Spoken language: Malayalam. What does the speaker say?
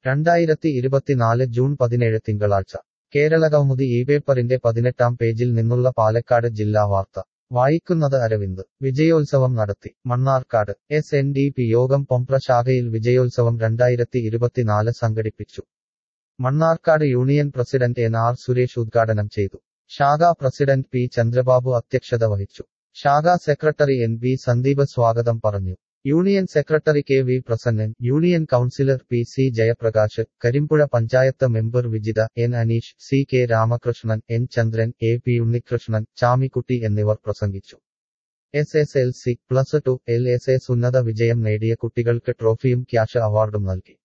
രണ്ടായിരത്തി ഇരുപത്തിനാല് ജൂൺ പതിനേഴ് തിങ്കളാഴ്ച കേരളകൗമുദി ഈ പേപ്പറിന്റെ പതിനെട്ടാം പേജിൽ നിന്നുള്ള പാലക്കാട് ജില്ലാ വാർത്ത വായിക്കുന്നത് അരവിന്ദ് വിജയോത്സവം നടത്തി Mannarkkad S N D P Yogam Pombra ശാഖയിൽ വിജയോത്സവം രണ്ടായിരത്തി ഇരുപത്തിനാല് സംഘടിപ്പിച്ചു Mannarkkad union president N R Suresh ഉദ്ഘാടനം ചെയ്തു ശാഖാ പ്രസിഡന്റ് പി ചന്ദ്രബാബു അധ്യക്ഷത വഹിച്ചു ശാഖാ സെക്രട്ടറി എൻ ബി സന്ദീപ് സ്വാഗതം പറഞ്ഞു union secretary K V Prasannan union councillor P C Jayaprakash Karimpuzha panchayat member Vijitha N Aneesh C K Ramakrishnan N Chandran A P Unnikrishnan Chamikutty എന്നിവർ പ്രസംഗിച്ചു S S L C plus two L S S ഉന്നത വിജയം നേടിയ കുട്ടികൾക്ക് ട്രോഫിയും ക്യാഷ് അവാർഡും നൽകി